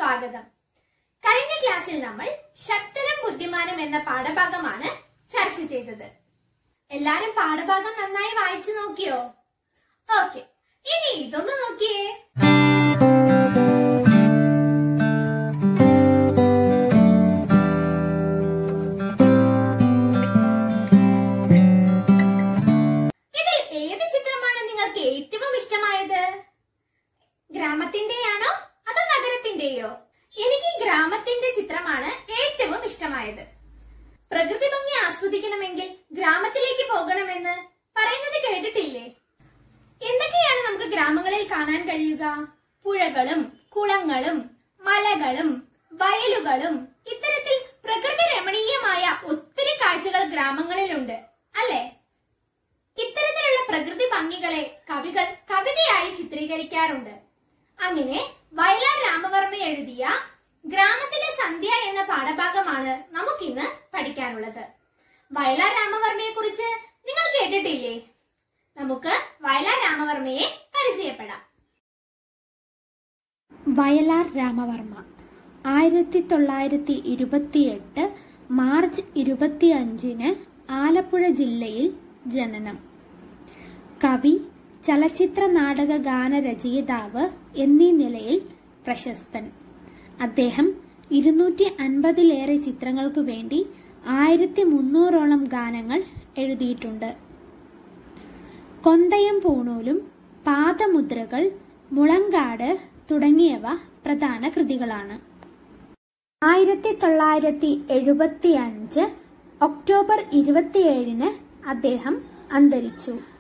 സ്വാഗതം കഴിഞ്ഞ ക്ലാസ്സിൽ നമ്മൾ ശക്തനും ബുദ്ധിമാനും എന്ന പാഠഭാഗമാണ് ചർച്ച ചെയ്തത് എല്ലാരും പാഠഭാഗം നന്നായി വായിച്ചു നോക്കിയോ ഓക്കെ ഇനി ഇതൊന്ന് നോക്കിയേ ഇതിൽ ഏത് ചിത്രമാണ് നിങ്ങൾക്ക് ഏറ്റവും ഇഷ്ടമായത് ഗ്രാമത്തിന്റെയാണോ അതോ നഗരത്തിന്റെയോ എനിക്ക് ഗ്രാമത്തിന്റെ ചിത്രമാണ് ഏറ്റവും ഇഷ്ടമായത് പ്രകൃതി ഭംഗി ആസ്വദിക്കണമെങ്കിൽ ഗ്രാമത്തിലേക്ക് പോകണമെന്ന് പറയുന്നത് കേട്ടിട്ടില്ലേ എന്തൊക്കെയാണ് നമുക്ക് ഗ്രാമങ്ങളിൽ കാണാൻ കഴിയുക പുഴകളും കുളങ്ങളും മലകളും വയലുകളും ഇത്തരത്തിൽ പ്രകൃതി രമണീയമായ ഒത്തിരി കാഴ്ചകൾ ഗ്രാമങ്ങളിലുണ്ട് അല്ലേ ഇത്തരത്തിലുള്ള പ്രകൃതി ഭംഗികളെ കവികൾ കവിതയായി ചിത്രീകരിക്കാറുണ്ട് അങ്ങനെ വയലാർ രാമവർമ്മ എഴുതിയ ഗ്രാമത്തിലെ സന്ധ്യ എന്ന പാഠഭാഗമാണ് നമുക്കിന്ന് പഠിക്കാനുള്ളത് വയലാർ രാമവർമ്മയെ കുറിച്ച് നിങ്ങൾ കേട്ടിട്ടില്ലേ നമുക്ക് വയലാർ രാമവർമ്മയെ പരിചയപ്പെടാം വയലാർ രാമവർമ്മ ആയിരത്തി തൊള്ളായിരത്തി ഇരുപത്തിയെട്ട് മാർച്ച് ഇരുപത്തിയഞ്ചിന് ആലപ്പുഴ ജില്ലയിൽ ജനനം കവി ചലച്ചിത്ര നാടക ഗാനരചയിതാവ് എന്നീ നിലയിൽ പ്രശസ്തൻ അദ്ദേഹം ഇരുന്നൂറ്റി അൻപതിലേറെ ചിത്രങ്ങൾക്കു വേണ്ടി ആയിരത്തി മുന്നൂറോളം ഗാനങ്ങൾ എഴുതിയിട്ടുണ്ട് കൊന്തയം പൂണൂലും പാദമുദ്രകൾ മുളങ്കാട് തുടങ്ങിയവ പ്രധാന കൃതികളാണ് ആയിരത്തി തൊള്ളായിരത്തി എഴുപത്തി അഞ്ച് ഒക്ടോബർ ഇരുപത്തിയേഴിന് അദ്ദേഹം അന്തരിച്ചു